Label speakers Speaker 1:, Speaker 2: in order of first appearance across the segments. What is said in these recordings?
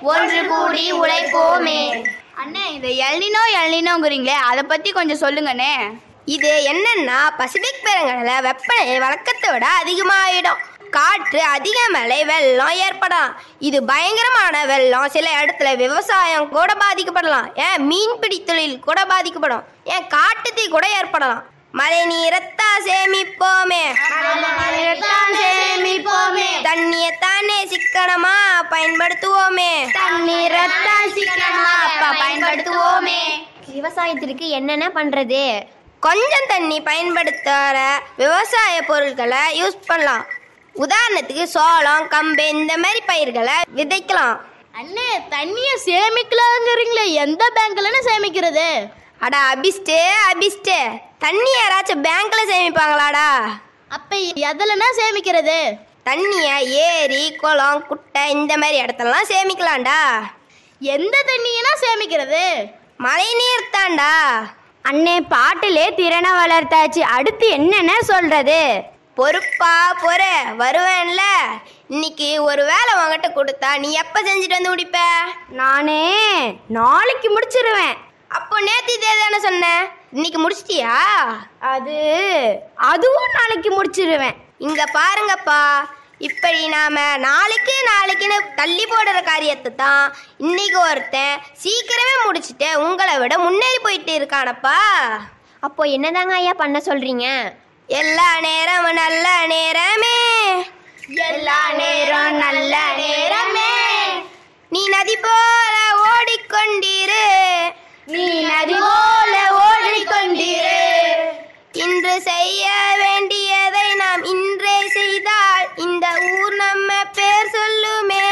Speaker 1: ஒன்று கூடி உழைப்போமே
Speaker 2: அண்ணே இந்த எல்னினோ எல்னினோங்கிறீங்களே அதை பத்தி கொஞ்சம் சொல்லுங்கண்ணே
Speaker 1: இது என்னன்னா பசிபிக் பெருங்கடல வெப்பநிலை வழக்கத்தை விட அதிகமாயிடும் காற்று அதிக மழை வெள்ளம் ஏற்படலாம் இது பயங்கரமான வெள்ளம் சில இடத்துல விவசாயம் கூட பாதிக்கப்படலாம் ஏன் மீன்பிடி தொழில் கூட பாதிக்கப்படும் ஏன் காட்டுத்தீ கூட ஏற்படலாம் மழை நீரத்தான் சேமிப்போமே
Speaker 2: சேமிப்போமே
Speaker 1: தண்ணியை தானே சிக்கனமா பயன்படுத்துவோமே
Speaker 2: தண்ணீரத்தான் சிக்கனமா அப்ப பயன்படுத்துவோமே
Speaker 3: விவசாயத்திற்கு என்னென்ன பண்றது
Speaker 1: கொஞ்சம் தண்ணி பயன்படுத்துகிற விவசாய பொருட்களை யூஸ் பண்ணலாம் உதாரணத்துக்கு சோளம் கம்பு இந்த மாதிரி பயிர்களை விதைக்கலாம்
Speaker 2: அண்ணே தண்ணியை சேமிக்கலாங்கிறீங்களே எந்த பேங்க்லன்னு சேமிக்கிறது
Speaker 1: அடா அபிஸ்டு அபிஸ்டு தண்ணி யாராச்சும் பேங்க்ல சேமிப்பாங்களாடா
Speaker 2: அப்ப எதுலன்னா சேமிக்கிறது
Speaker 1: தண்ணியை ஏரி குளம் குட்டை இந்த மாதிரி இடத்துலலாம் சேமிக்கலாம்டா
Speaker 2: எந்த தண்ணியனா சேமிக்கிறது
Speaker 1: மழை நீர் தான்டா
Speaker 3: அண்ணே பாட்டிலே திறனை வளர்த்தாச்சு அடுத்து என்னென்ன சொல்றது
Speaker 1: பொறுப்பா பொறு வருவேன்ல இன்னைக்கு ஒரு வேலை உங்ககிட்ட கொடுத்தா நீ எப்போ செஞ்சுட்டு வந்து முடிப்ப
Speaker 3: நானே நாளைக்கு முடிச்சிருவேன்
Speaker 1: அப்போ நேத்து இதே தானே சொன்னேன் இன்னைக்கு முடிச்சிட்டியா
Speaker 3: அது அதுவும் நாளைக்கு முடிச்சிருவேன்
Speaker 1: இங்க பாருங்கப்பா இப்படி நாம நாளைக்கு நாளைக்குன்னு தள்ளி போடுற காரியத்தை தான் இன்னைக்கு ஒருத்தன் சீக்கிரமே முடிச்சுட்டு உங்களை விட முன்னேறி போயிட்டு இருக்கானப்பா
Speaker 3: அப்போ என்னதாங்க ஐயா பண்ண சொல்றீங்க
Speaker 1: எல்லா நேரமும் நல்ல நேரமே
Speaker 2: எல்லா நேரம் நல்ல நேரமே
Speaker 1: நீ நதி போல ஓடிக்கொண்டிரு
Speaker 2: நீ நதி போல ஓடிக்கொண்டிரு
Speaker 1: இன்று செய்ய வேண்டியதை நாம் இன்றே செய்தால் இந்த ஊர் நம்ம பேர் சொல்லுமே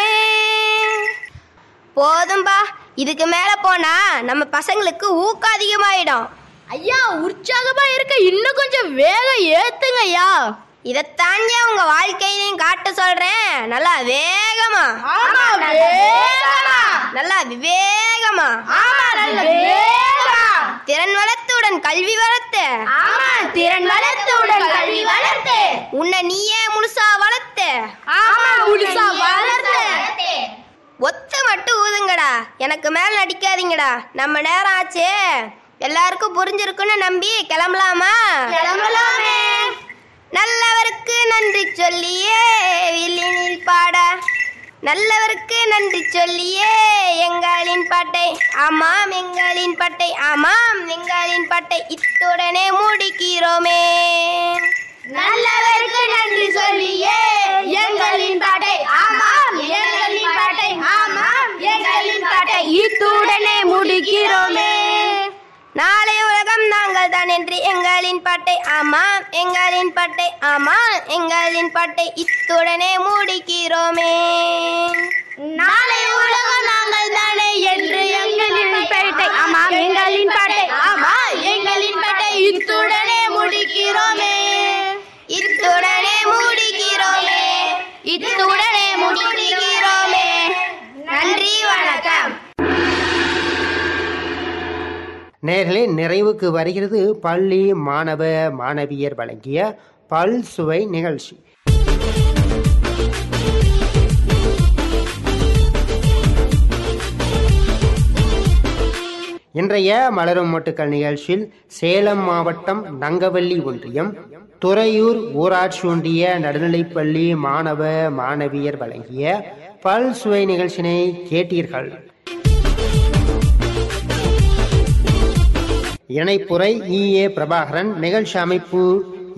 Speaker 1: போதும்பா இதுக்கு மேல போனா நம்ம பசங்களுக்கு ஊக்கம் அதிகமாயிடும்
Speaker 2: ஐயா உற்சாகமா இருக்க இன்னும் கொஞ்சம் வேகம் ஏத்துங்க ஐயா
Speaker 1: இதைத்தாண்டி உங்க வாழ்க்கையிலையும் காட்ட சொல்றேன் நல்லா வேகமா
Speaker 2: ஆமா வேகமா
Speaker 1: நல்லா விவேகமா
Speaker 2: ஆமா நல்ல வேகமா
Speaker 1: திறன் வளர்த்துடன் கல்வி வளர்த்து
Speaker 2: ஆமா திறன் வளர்த்துடன் கல்வி வளர்த்து
Speaker 1: உன்னை நீயே முழுசா வளர்த்து
Speaker 2: ஆமா முழுசா வளர்த்து
Speaker 1: ஒத்த மட்டும் ஊதுங்கடா எனக்கு மேல நடிக்காதீங்கடா நம்ம நேரம் ஆச்சு எல்லாருக்கும் புரிஞ்சிருக்குன்னு நம்பி கிளம்பலாமா
Speaker 2: கிளம்பலாமே
Speaker 1: நல்லவருக்கு நன்றி சொல்லியே வில்லினில் பாட நல்லவருக்கு நன்றி சொல்லியே எங்களின் பாட்டை ஆமாம் எங்களின் பாட்டை ஆமாம் எங்களின் பாட்டை இத்துடனே முடிக்கிறோமே
Speaker 2: நல்லவருக்கு நன்றி சொல்லியே எங்களின் பாட்டை ஆமாம் எங்களின் பாட்டை ஆமாம் எங்களின் பாட்டை இத்துடனே முடிக்கிறோமே
Speaker 1: நாளை உலகம் நாங்கள் தான் என்று எங்களின் பாட்டை ஆமாம் எங்களின் பாட்டை ஆமாம் எங்களின் பாட்டை இத்துடனே முடிக்கிறோமே
Speaker 2: நாளை உலகம் நாங்கள் தானே என்று எங்களின் பாட்டை ஆமாம் எங்களின் பாட்டை ஆமாம் எங்களின் பாட்டை இத்துடனே முடிக்கிறோமே
Speaker 1: இத்துடனே முடிக்கிறோமே இத்துடனே முடிக்கிறோமே நன்றி வணக்கம்
Speaker 4: நேர்களே நிறைவுக்கு வருகிறது பள்ளி மாணவ மாணவியர் வழங்கிய பல் சுவை நிகழ்ச்சி இன்றைய மலரும் மொட்டுக்கள் நிகழ்ச்சியில் சேலம் மாவட்டம் நங்கவல்லி ஒன்றியம் துறையூர் ஊராட்சி ஒன்றிய நடுநிலைப்பள்ளி மாணவ மாணவியர் வழங்கிய பல் சுவை நிகழ்ச்சியினை கேட்டீர்கள் இணைப்புரை இ ஏ பிரபாகரன் நிகழ்ச்சி அமைப்பு